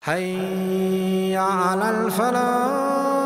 حي على الفلاح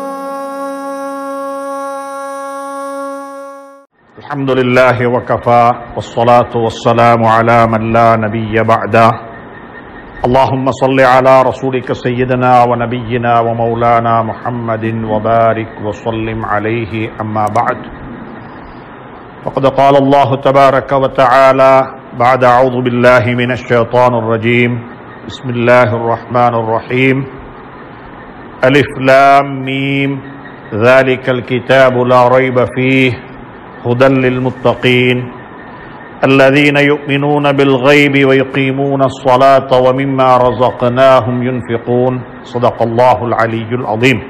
الحمد لله وكفى والصلاة والسلام على من لا نبي بعده اللهم صل على رسولك سيدنا ونبينا ومولانا محمد وبارك وسلم عليه أما بعد فقد قال الله تبارك وتعالى بعد أعوذ بالله من الشيطان الرجيم بسم الله الرحمن الرحيم ألف لام ميم ذلك الكتاب لا ريب فيه هدى للمتقين الذين يؤمنون بالغيب ويقيمون الصلاة ومما رزقناهم ينفقون صدق الله العلي العظيم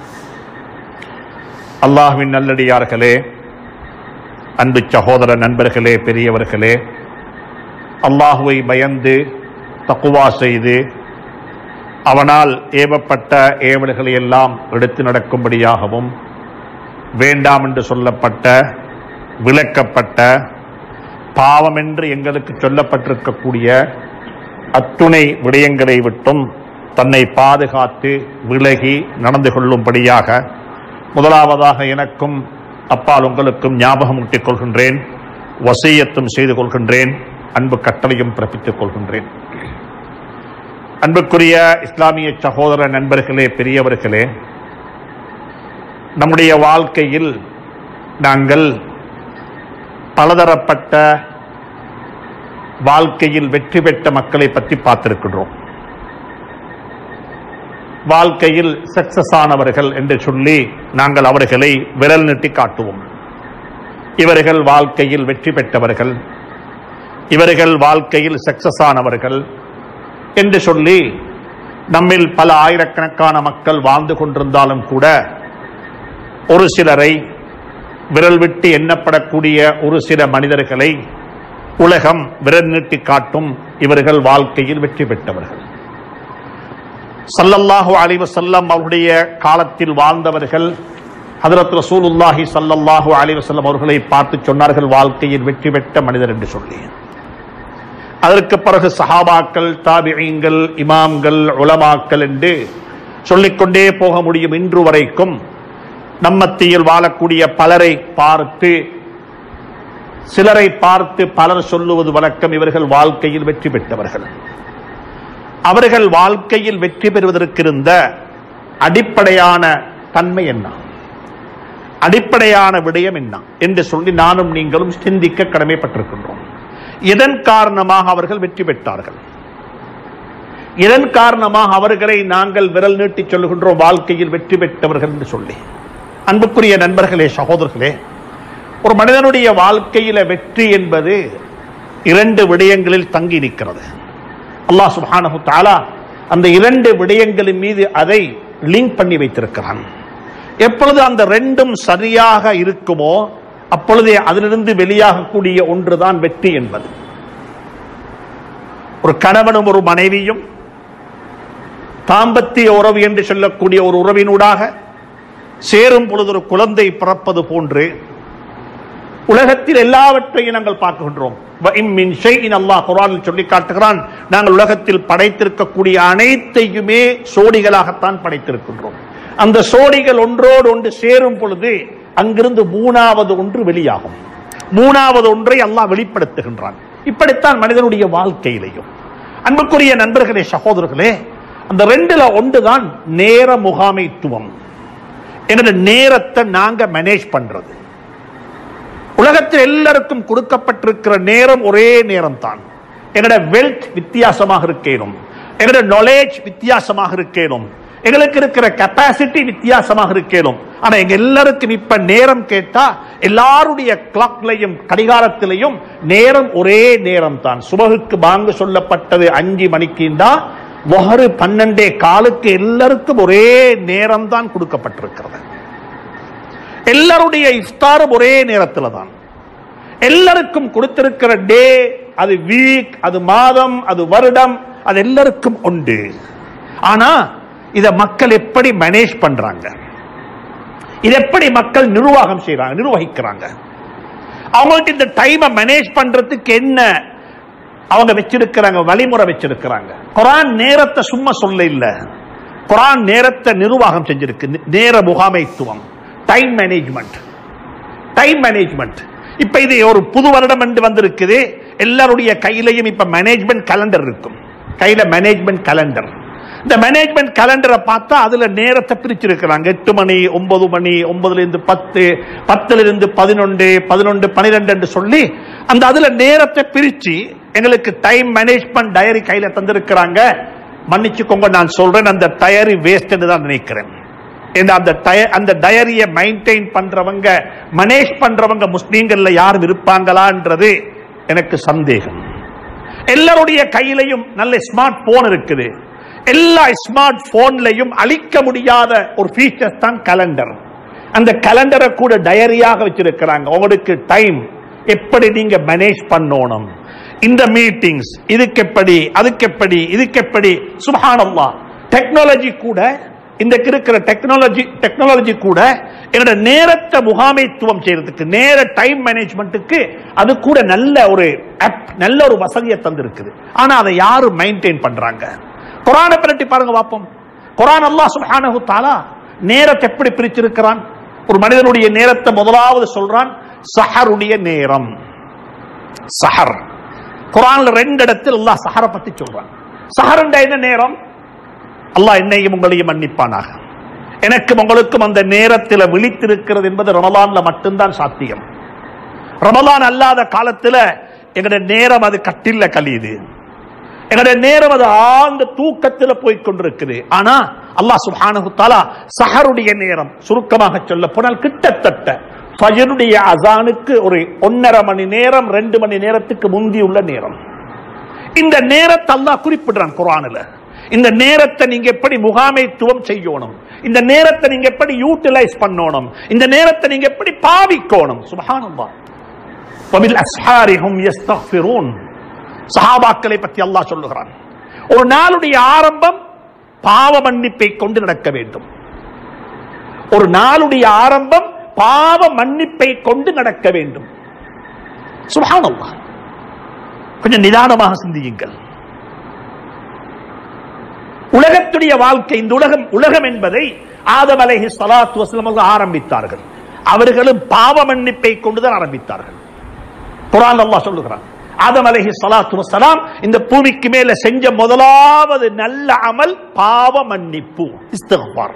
அல்லாஹ்வின் நல்லடியார்களே அன்பு சகோதர நண்பர்களே பெரியவர்களே அல்லாஹுவை பயந்து தக்குவா செய்து அவனால் ஏவப்பட்ட ஏவல்களை எல்லாம் எடுத்து நடக்கும்படியாகவும் வேண்டாம் என்று சொல்லப்பட்ட விளக்கப்பட்ட பாவம் என்று எங்களுக்கு சொல்லப்பட்டிருக்கக்கூடிய அத்துணை விடயங்களை விட்டும் தன்னை பாதுகாத்து விலகி நடந்து கொள்ளும்படியாக முதலாவதாக எனக்கும் அப்பால் உங்களுக்கும் ஞாபகம் ஊட்டிக் கொள்கின்றேன் வசியத்தும் செய்து கொள்கின்றேன் அன்பு கட்டளையும் பிறப்பித்துக் கொள்கின்றேன் அன்புக்குரிய இஸ்லாமிய சகோதர நண்பர்களே பெரியவர்களே நம்முடைய வாழ்க்கையில் நாங்கள் பலதரப்பட்ட வாழ்க்கையில் வெற்றி பெற்ற மக்களை பற்றி பார்த்திருக்கின்றோம் வாழ்க்கையில் சக்சஸ் ஆனவர்கள் என்று சொல்லி நாங்கள் அவர்களை விரல் நீட்டி காட்டுவோம் இவர்கள் வாழ்க்கையில் வெற்றி பெற்றவர்கள் இவர்கள் வாழ்க்கையில் சக்சஸ் ஆனவர்கள் என்று சொல்லி நம்மில் பல ஆயிரக்கணக்கான மக்கள் வாழ்ந்து கொண்டிருந்தாலும் கூட ஒரு சிலரை விரல் விட்டு எண்ணப்படக்கூடிய ஒரு சில மனிதர்களை உலகம் விரல் நீட்டி காட்டும் இவர்கள் வாழ்க்கையில் வெற்றி பெற்றவர்கள் சல்லல்லாஹு அலைஹி வஸல்லம் அவருடைய காலத்தில் வாழ்ந்தவர்கள் ஹதரத் ரசூலுல்லாஹி ஸல்லல்லாஹு அலைஹி வஸல்லம் அவர்களை பார்த்து சொன்னார்கள் வாழ்க்கையில் வெற்றி பெற்ற மனிதர் என்று சொல்லி அதற்கு பிறகு சஹாபாக்கள் தாபியங்கள் இமாம்கள் உலமாக்கள் என்று சொல்லிக்கொண்டே போக முடியும் இன்று வரைக்கும் நம்மத்தியில் வாழக்கூடிய பலரை பார்த்து சிலரை பார்த்து பலர் சொல்லுவது வழக்கம் இவர்கள் வாழ்க்கையில் வெற்றி பெற்றவர்கள் அவர்கள் வாழ்க்கையில் வெற்றி பெறுவதற்கு இருந்த அடிப்படையான தன்மை என்ன அடிப்படையான விடயம் என்ன என்று சொல்லி நானும் நீங்களும் சிந்திக்க கடமைப்பட்டிருக்கின்றோம் இதன் காரணமாக அவர்கள் வெற்றி பெற்றார்கள் இதன் காரணமாக அவர்களை நாங்கள் விரல் நீட்டி சொல்லுகின்றோம் வாழ்க்கையில் வெற்றி பெற்றவர்கள் என்று சொல்லி அன்புக்குரிய நண்பர்களே சகோதரர்களே ஒரு மனிதனுடைய வாழ்க்கையில வெற்றி என்பது இரண்டு விடயங்களில் தங்கி நிற்கிறது அல்லாஹ் சுப்ஹானஹு தஆலா அந்த இரண்டு விடயங்களின் மீது அதை லிங்க் பண்ணி வைத்திருக்கிறான் எப்பொழுது அந்த ரெண்டும் சரியாக இருக்குமோ அப்பொழுதே அதிலிருந்து வெளியாகக்கூடிய ஒன்றுதான் வெற்றி என்பது ஒரு கணவனும் ஒரு மனைவியும் தாம்பத்திய உறவு என்று சொல்லக்கூடிய ஒரு உறவினூடாக சேரும் பொழுது ஒரு குழந்தை பிறப்பது போன்று உலகத்தில் எல்லாவற்றையும் நாங்கள் பார்க்கின்றோம் அல்லாஹ் குரானில் சொல்லி காட்டுகிறான் நாங்கள் உலகத்தில் படைத்திருக்கக்கூடிய அனைத்தையுமே சோடிகளாகத்தான் படைத்திருக்கின்றோம் அந்த சோடிகள் ஒன்றோடு ஒன்று சேரும் பொழுது அங்கிருந்து மூணாவது ஒன்று வெளியாகும் மூணாவது ஒன்றை அல்லாஹ் வெளிப்படுத்துகின்றான் இப்படித்தான் மனிதனுடைய வாழ்க்கையிலையும் அன்புக்குரிய நண்பர்களே சகோதரர்களே அந்த ரெண்டுல ஒன்றுதான் நேர முகாமைத்துவம் எங்களோட நேரத்தை நாங்க மேனேஜ் பண்றது உலகத்தில் எல்லாருக்கும் கொடுக்கப்பட்டிருக்கிற நேரம் ஒரே நேரம் தான் எங்களோட வெல்த் வித்தியாசமாக இருக்கணும் எங்களோட நாலேஜ் வித்தியாசமாக இருக்கணும் எங்களுக்கு இருக்கிற கெப்பாசிட்டி வித்தியாசமாக இருக்கணும் ஆனா எங்க எல்லாருக்கும் இப்ப நேரம் கேட்டா எல்லாருடைய கிளாக்லையும் கடிகாரத்திலையும் நேரம் ஒரே நேரம் தான் சுபகுக்கு பாங்கு சொல்லப்பட்டது அஞ்சு மணிக்குண்டா ஒஹரு பன்னெண்டே காலுக்கு எல்லாருக்கும் ஒரே நேரம் தான் கொடுக்கப்பட்டிருக்கிறது எல்லாருடைய இஃப்தாரும் ஒரே நேரத்தில் தான் எல்லாருக்கும் கொடுத்திருக்கிற டே அது வீக் அது மாதம் அது வருடம் அது எல்லாருக்கும் உண்டு ஆனா இத மக்கள் எப்படி மேனேஜ் பண்றாங்க இது எப்படி மக்கள் நிர்வாகம் செய்யறாங்க நிர்வகிக்கிறாங்க அவங்கள்ட்ட இந்த டைமை மேனேஜ் பண்றதுக்கு என்ன அவங்க வச்சிருக்கிறாங்க வழிமுறை வச்சிருக்கிறாங்க குரான் நேரத்தை சும்மா சொல்ல இல்ல குரான் நேரத்தை நிர்வாகம் செஞ்சிருக்கு நே- நேர முகாமைத்துவம் டைம் மேனேஜ்மெண்ட் டைம் மேனேஜ்மெண்ட் இப்ப இது ஒரு புது வருடம் என்று வந்திருக்குது எல்லாருடைய கையிலையும் இப்ப மேனேஜ்மெண்ட் கேலண்டர் இருக்கும் கையில மேனேஜ்மெண்ட் கேலண்டர் இந்த மேனேஜ்மெண்ட் கேலண்டரை பார்த்தா அதுல நேரத்தை பிரிச்சிருக்கிறாங்க எட்டு மணி ஒன்பது மணி ஒன்பதுல இருந்து பத்து பத்துல இருந்து பதினொன்று பதினொன்று பனிரெண்டு என்று சொல்லி அந்த அதுல நேரத்தை பிரிச்சு எங்களுக்கு டைம் மேனேஜ்மெண்ட் டயரி கையில தந்திருக்கிறாங்க மன்னிச்சுக்கோங்க நான் சொல்றேன் அந்த டயரி வேஸ்ட் தான் நினைக்கிறேன் இந்த அந்த டய- அந்த டயரியை மெயின்டைன் பண்றவங்க மனேஜ் பண்றவங்க முஸ்லீம்கள்ல யாரும் இருப்பாங்களான்றது எனக்கு சந்தேகம் எல்லாருடைய கையிலையும் நல்ல ஸ்மார்ட் போன் இருக்குது எல்லா ஸ்மார்ட் போன்லையும் அழிக்க முடியாத ஒரு ஃபீச்சர் தான் கலண்டர் அந்த கலண்டரை கூட டயரியாக வச்சிருக்கிறாங்க உங்களுக்கு டைம் எப்படி நீங்க மேனேஜ் பண்ணணும் இந்த மீட்டிங்ஸ் இதுக்கு எப்படி அதுக்கு எப்படி இதுக்கு எப்படி சுபஹானல்லாஹ் டெக்னாலஜி கூட இந்த இருக்கிற டெக்னாலஜி டெக்னாலஜி கூட என்னோட நேரத்தை முகாமைத்துவம் செய்யறதுக்கு நேர டைம் மேனேஜ்மெண்ட்டுக்கு அது கூட நல்ல ஒரு app, நல்ல ஒரு வசதியை தந்திருக்குது ஆனா அதை யாரு மெயின்டைன் பண்றாங்க குரானை பிரட்டி பாருங்க பார்ப்போம் குரான் அல்லாஹ் சுப்ஹானஹு தஆலா நேரத்தை எப்படி பிரிச்சிருக்கிறான் ஒரு மனிதனுடைய நேரத்தை முதலாவது சொல்றான் சஹருடைய நேரம் சஹர் குரான்ல ரெண்டு இடத்தில் அல்லாஹ் சஹரை பத்தி சொல்றான் சஹருண்ட என்ன நேரம் அல்லாஹ் என்னையும் உங்களையும் மன்னிப்பானாக எனக்கும் உங்களுக்கும் அந்த நேரத்தில் விழித்திருக்கிறது என்பது ரமலான்ல மட்டும்தான் சாத்தியம் ரமலான் அல்லாத காலத்துல எங்களுடைய நேரம் அது கட்டில்ல கழியுது எங்களுடைய நேரம் அது ஆழ்ந்த தூக்கத்துல போய் கொண்டிருக்குது ஆனா அல்லாஹ் சுப்ஹானஹு தஆலா சஹருடைய நேரம் சுருக்கமாக சொல்ல போனால் கிட்டத்தட்ட ஃபஜருடைய அசானுக்கு ஒரு ஒன்னரை மணி நேரம் ரெண்டு மணி நேரத்துக்கு முந்தி உள்ள நேரம் இந்த நேரத்தை அல்லாஹ் குறிப்பிடுறான் குர்ஆன்ல இந்த நேரத்தை நீங்க எப்படி முகாமைத்துவம் செய்யணும் இந்த நேரத்தை நீங்க எப்படி யூட்டிலைஸ் பண்ணணும் இந்த நேரத்தை நீங்க எப்படி பாவிக்கணும் சுபஹானல்லாஹ் வபில் அஸ்ஹாரிஹும் யஸ்தக்ஃபிரூன் சஹாபாக்களை பற்றி அல்லாஹ் சொல்லுகிறான் ஒரு நாளுடைய ஆரம்பம் பாவ மன்னிப்பை கொண்டு நடக்க வேண்டும் ஒரு நாளுடைய ஆரம்பம் பாவ மன்னிப்பை கொண்டு நடக்க வேண்டும் சுபஹானல்லாஹ் கொஞ்சம் நிதானமாக சிந்தியுங்கள் உலகத்துடைய வாழ்க்கை இந்த உலகம் உலகம் என்பதை ஆதம் அலைஹி ஸலாத்து வஸலாம் அவர்கள் ஆரம்பித்தார்கள் அவர்களும் பாவ மன்னிப்பை கொண்டுதான் ஆரம்பித்தார்கள் குர்ஆன் அல்லாஹ் சொல்லுகிறான் ஆதம் அலைஹி ஸலாத்து வஸலாம் இந்த பூமிக்கு மேல செஞ்ச முதலாவது நல்ல அமல் பாவ மன்னிப்பு இஸ்திக்பார்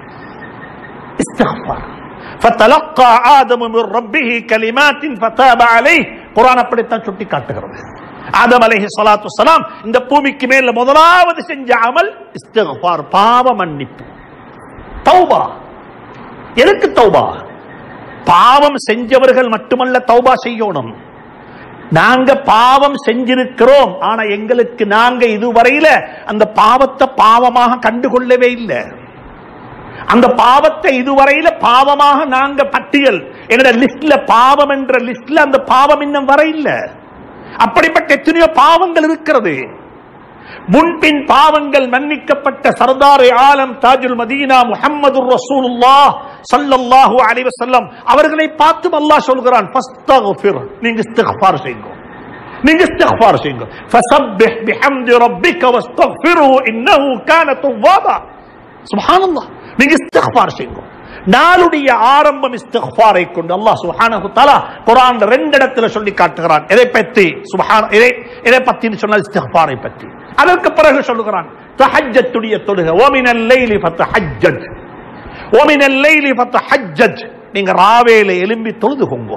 இஸ்திக்பார் فتلقى آدم من ربه كلمات فتاب عليه குர்ஆன் அப்படித்தான் சுட்டி காட்டுகிறது ஆதம் அலைஹி ஸலாத்து வஸலாம் இந்த பூமிக்கு மேல முதலாவது செஞ்ச அமல் இஸ்திக்பார் பாவ மன்னிப்பு தௌபா எதுக்கு தௌபா பாவம் செஞ்சவர்கள் மட்டுமல்ல தௌபா செய்யணும் நாங்க பாவம் செஞ்சிருக்கிறோம் ஆனா எங்களுக்கு நாங்க இதுவரையில அந்த பாவத்தை பாவமாக கண்டுகொள்ளவே இல்லை அந்த பாவத்தை இதுவரையில பாவமாக நாங்க பட்டியல் எங்கட லிஸ்ட்ல பாவம் என்ற லிஸ்ட்ல அந்த பாவம் இன்னும் வர இல்ல அப்படிப்பட்ட எத்தனையோ பாவங்கள் இருக்கிறது முன்பின் பாவங்கள் மன்னிக்கப்பட்ட சர்தார் ஆலம் தாஜுல் மதீனா முஹம்மது ரசூலுல்லாஹ் ஸல்லல்லாஹு அலைஹி வஸல்லம் அவர்களை பார்த்து அல்லாஹ் சொல்கிறான் ஃபஸ்தக்ஃபிர் நீங்க இஸ்திக்ஃபார் செய்யுங்க நீங்க இஸ்திக்ஃபார் செய்யுங்க ஃபஸப்பிஹ் பிஹம்தி ரப்பிக வஸ்தக்ஃபிரு இன்னஹு கான தவ்வாபா சுப்ஹானல்லாஹ் நீங்க இஸ்திக்ஃபார் செய்யுங்க நாளுடைய ஆரம்பம் இஸ்திக்ஃபாரை கொண்டு அல்லாஹ் சுப்ஹானஹு தஆலா குர்ஆன்ல ரெண்டு இடத்துல சொல்லி காட்டுகிறான் எதை பற்றி சுப்ஹான எதை எதை பத்தி சொன்னால் இஸ்திக்ஃபாரை பற்றி அதற்கு பிறகு சொல்லுகிறான் தஹஜ்ஜத்துடைய தொழுகை ஓமினல் லைலி ஃபத்தஹஜ்ஜத் ஓமினல் லைலி ஃபத்தஹஜ்ஜத் நீங்க ராவேல எலும்பி தொழுதுகோங்க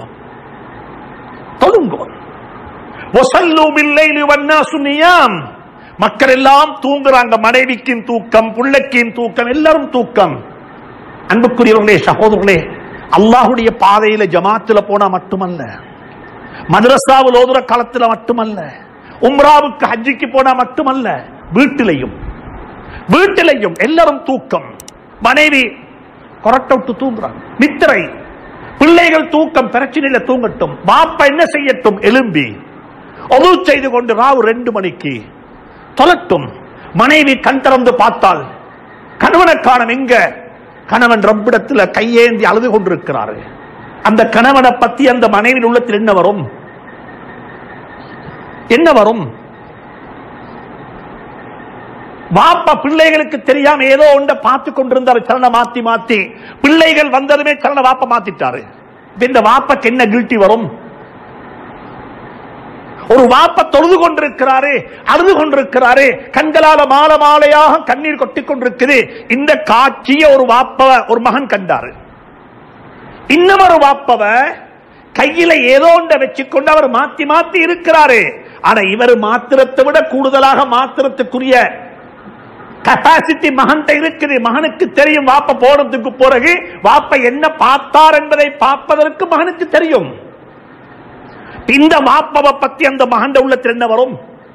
தொழுங்க வஸல்லு பில் லைலி வன்னாசு நியாம் மக்கள் எல்லாம் தூங்குறாங்க மனைவிக்கின் தூக்கம் புள்ளைக்கின் தூக்கம் எல்லாரும் தூக்கம் அன்புக்குரியவர்களே சகோதரர்களே அல்லாஹுடைய பாதையில ஜமாத்துல போனா மட்டுமல்ல மதரசாவில் ஓதுற காலத்துல மட்டுமல்ல உம்ராவுக்கு ஹஜ்ஜிக்கு போனா மட்டுமல்ல வீட்டிலையும் வீட்டிலையும் எல்லாரும் தூக்கம் மனைவி கொரட்டை விட்டு தூங்குறாங்க நித்திரை பிள்ளைகள் தூக்கம் பிரச்சனையில தூங்கட்டும் பாப்பா என்ன செய்யட்டும் எலும்பி ஒது செய்து கொண்டு ராவு ரெண்டு மணிக்கு தொலட்டும் மனைவி கண் திறந்து பார்த்தால் கணவனை காணும் எங்க கணவன் ரப்பிடத்துல கையேந்தி அழுது கொண்டிருக்கிறாரு அந்த கணவனை பத்தி அந்த மனைவியின் உள்ளத்தில் என்ன வரும் என்ன வரும் வாப்பா பிள்ளைகளுக்கு தெரியாம ஏதோ ஒன்றை பார்த்து கொண்டிருந்தாரு சரண மாத்தி மாத்தி பிள்ளைகள் வந்ததுமே சரண வாப்ப மாத்திட்டாரு இப்ப இந்த வாப்பக்கு என்ன கில்ட்டி வரும் ஒரு வாப்ப தொழுது கொண்டிருக்கிறாரு அழுது கொண்டிருக்கிறாரு கண்களால மாலை மாலையாக கண்ணீர் கொட்டிக் கொண்டிருக்குது இந்த காட்சியை ஒரு வாப்ப ஒரு மகன் கண்டாரு இன்னும் ஒரு வாப்பவ கையில ஏதோ ஒன்றை வச்சுக்கொண்டு அவர் மாத்தி மாத்தி இருக்கிறாரு ஆனா இவர் மாத்திரத்தை விட கூடுதலாக மாத்திரத்துக்குரிய கெப்பாசிட்டி மகன்கிட்ட இருக்குது மகனுக்கு தெரியும் வாப்ப போனதுக்கு பிறகு வாப்ப என்ன பார்த்தார் என்பதை பார்ப்பதற்கு மகனுக்கு தெரியும் இந்த வாப்பவை பத்தி அந்த மகண்ட உள்ளத்தில் என்ன வரும்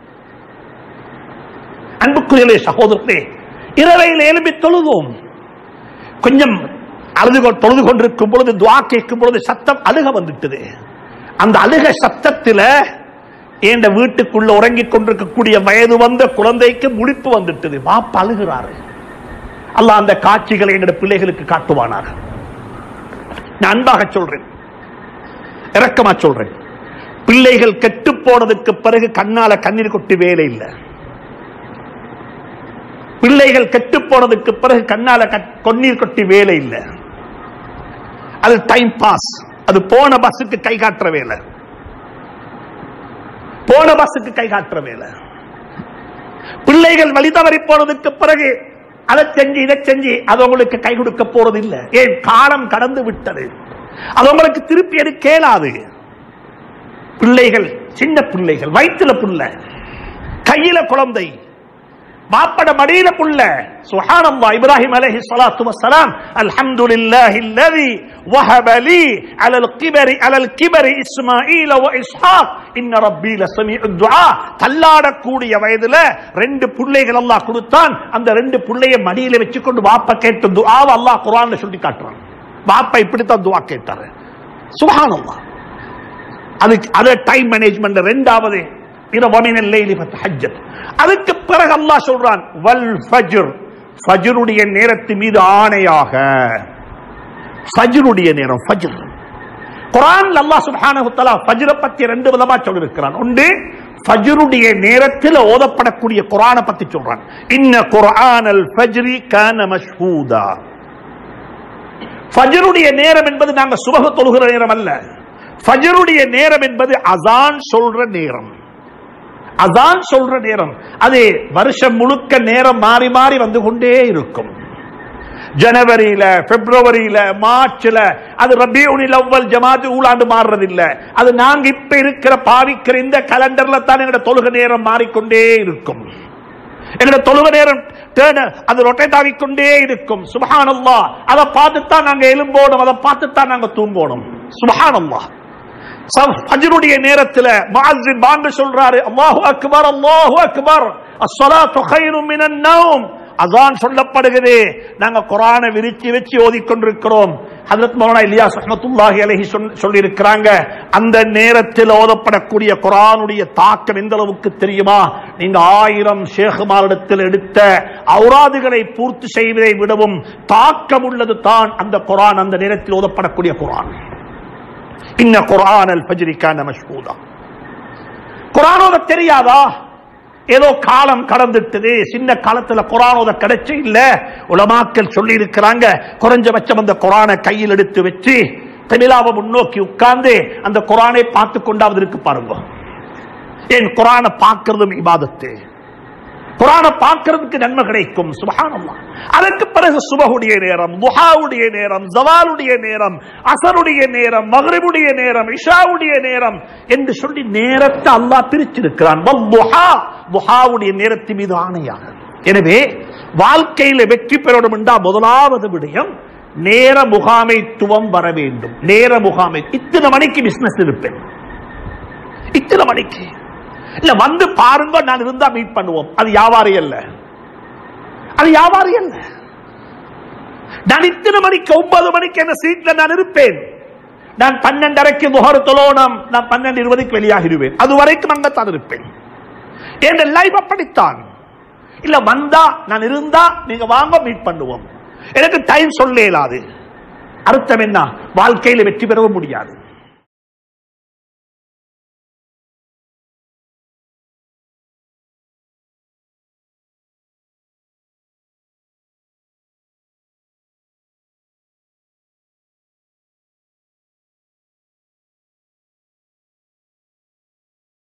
அன்புக்குரியலே சகோதரர்களே இரவையில் எழுப்பி தொழுதும் கொஞ்சம் அழுது கொ- தொழுது கொண்டிருக்கும் பொழுது துவா கேட்கும் பொழுது சத்தம் அழுக வந்துட்டது அந்த அழுக சத்தத்தில் என் வீட்டுக்குள்ள உறங்கிக் கொண்டிருக்கக்கூடிய வயது வந்த குழந்தைக்கு முழிப்பு வந்துட்டது வாப்பா அழுகிறாரு அல்லாஹ் அந்த காட்சிகளை எங்களுடைய பிள்ளைகளுக்கு காட்டுவானாக நான் அன்பாக சொல்றேன் இரக்கமா சொல்றேன் பிள்ளைகள் கெட்டு போனதுக்கு பிறகு கண்ணால கண்ணீர் கொட்டி வேலை இல்லை பிள்ளைகள் கெட்டு போனதுக்கு பிறகு கண்ணால கட்- கண்ணீர் கொட்டி வேலை இல்லை அது டைம் பாஸ் அது போன பஸ்ஸுக்கு கை காட்டுற வேலை போன பஸ்ஸுக்கு கை காட்டுற வேலை பிள்ளைகள் வழி தவறி போனதுக்கு பிறகு அதை செஞ்சு இதை செஞ்சு அது உங்களுக்கு கை கொடுக்க போறது இல்லை ஏன் காலம் கடந்து விட்டது அது உங்களுக்கு திருப்பி எடுக்க இயலாது பிள்ளைகள் சின்ன பிள்ளைகள் வயிற்றுல புள்ள கையில குழந்தை மாப்பட மடியில புள்ள சுஹானல்லாஹ் இப்ராஹிம் அலைஹி ஸலாத்து வஸ்ஸலாம் அல்ஹம்துலில்லாஹி அல்லதி வஹப லி அலல் கிபரி அலல் கிபரி இஸ்மாஈல வ இஸ்ஹாக் இன்ன ரப்பி லஸமீஉ துஆ தள்ளாடக்கூடிய வயதுல ரெண்டு பிள்ளைகள் அல்லாஹ் கொடுத்தான் அந்த ரெண்டு பிள்ளைய மடியில வச்சுக்கொண்டு வாப்ப கேட்ட துஆவை அல்லாஹ் குர்ஆன்ல சொல்லி காட்டுறான் வாப்பா இப்படித்தான் துஆ கேட்டாரு சுப்ஹானல்லாஹ் அதுக்கு அது டைம் மேனேஜ்மெண்ட் ரெண்டாவது இரவமின் லைலி ஃபத்தஹஜ்ஜத் அதுக்கு பிறகு அல்லாஹ் சொல்றான் வல் ஃபஜ்ர் ஃபஜ்ருடைய நேரத்து மீது ஆணையாக ஃபஜ்ருடைய நேரம் ஃபஜ்ர் குர்ஆன்ல அல்லாஹ் சுப்ஹானஹு தஆலா ஃபஜ்ர பத்தி ரெண்டு விதமா சொல்லியிருக்கிறான் ஒன்று ஃபஜ்ருடைய நேரத்தில் ஓதப்படக்கூடிய குர்ஆனை பத்தி சொல்றான் இன்ன குர்ஆனல் ஃபஜ்ரி கான மஷ்ஹூதா ஃபஜ்ருடைய நேரம் என்பது நாங்க சுபஹ தொழுகிற நேரம் அல்ல ஃபஜ்ருடைய நேரம் என்பது அசான் சொல்ற நேரம் அதான் சொல்ற நேரம் அது வருஷம் முழுக்க நேரம் மாறி மாறி வந்து கொண்டே இருக்கும் ஜனவரியில பிப்ரவரியில மார்ச்ல அது ரபியூனில் அவ்வல் ஜமாத் ஊழாண்டு மாறுறது இல்ல அது நாங்க இப்ப இருக்கிற பாவிக்கிற இந்த கலண்டர்ல தான் எங்களோட தொழுகை நேரம் மாறிக்கொண்டே இருக்கும் எங்களோட தொழுகை நேரம் turn- அது ரொட்டேட் ஆகிக்கொண்டே இருக்கும் சுபஹானல்லாஹ் அதை பார்த்துத்தான் நாங்க எலும்போடும் அதை பார்த்துத்தான் நாங்க தூங்கணும் சுபஹானல்லாஹ் ச- ஃபஜ்ருடைய நேரத்துல முஅஸ்ஸின் பாங்க சொல்றாரு அல்லாஹு அக்பர் அல்லாஹு அக்பர் அஸ்ஸலாத்து கைரும் மினன் நௌம் அதான் சொல்லப்படுகிறது நாங்க குர்ஆனை விரிச்சு வச்சு ஓதிக்கொண்டிருக்கிறோம் ஹஜரத் மௌலானா இலியாஸ் ரஹ்மத்துல்லாஹி அலைஹி சொல்லி இருக்கிறாங்க அந்த நேரத்தில் ஓதப்படக்கூடிய குர்ஆனுடைய தாக்கம் எந்த அளவுக்கு தெரியுமா நீங்க ஆயிரம் ஷேகுமாரிடத்தில் எடுத்த அவுராதுகளை பூர்த்தி செய்வதை விடவும் தாக்கம் உள்ளது தான் அந்த குர்ஆன் அந்த நேரத்தில் ஓதப்படக்கூடிய குர்ஆன் இன்ன குர்ஆன் அல் ஃபஜ்ரி கான மஷ்ஹூதா குர்ஆன் ஓத தெரியாதா ஏதோ காலம் கடந்துட்டது சின்ன காலத்துல குர்ஆன் ஓத கிடைச்சு இல்ல உலமாக்கள் சொல்லி இருக்கிறாங்க குறைஞ்சபட்சம் அந்த குர்ஆனை கையில் எடுத்து வச்சு தமிழாவை முன்னோக்கி உட்கார்ந்து அந்த குர்ஆனை பார்த்து கொண்டாவது இருக்கு பாருங்க ஏன் குர்ஆனை பார்க்கிறதும் இபாதத்து குரானை பார்க்கிறதுக்கு நன்மை கிடைக்கும் சுபஹானல்லாஹ் அதற்கு பிறகு சுபஹுடைய நேரம் துஹாவுடைய நேரம் ஜவாலுடைய நேரம் அசருடைய நேரம் மக்ரிபுடைய நேரம் இஷாவுடைய நேரம் என்று சொல்லி நேரத்தை அல்லாஹ் பிரிச்சிருக்கிறான் வல்துஹா துஹாவுடைய நேரத்தின் மீது ஆணையாக எனவே வாழ்க்கையில வெற்றி பெறணும் என்றால் முதலாவது விடயம் நேர முகாமைத்துவம் வர வேண்டும் நேர முகாமை இத்தனை மணிக்கு பிசினஸ் இருப்பேன் இத்தனை மணிக்கு இல்ல வந்து பாருங்க நான் இருந்தா மீட் பண்ணுவோம் அது வியாபாரி அல்ல அது வியாபாரி அல்ல நான் இத்தனை மணிக்கு ஒன்பது மணிக்கு என்ன சீட்ல நான் இருப்பேன் நான் பன்னெண்டரைக்கு முகர் தொலோனம் நான் பன்னெண்டு இருபதுக்கு வெளியாகிடுவேன் அது வரைக்கும் அங்கத்தான் இருப்பேன் என் லைஃப் அப்படித்தான் இல்ல வந்தா நான் இருந்தா நீங்க வாங்க மீட் பண்ணுவோம் எனக்கு டைம் சொல்ல இயலாது அர்த்தம் என்ன வாழ்க்கையில வெற்றி பெறவும் முடியாது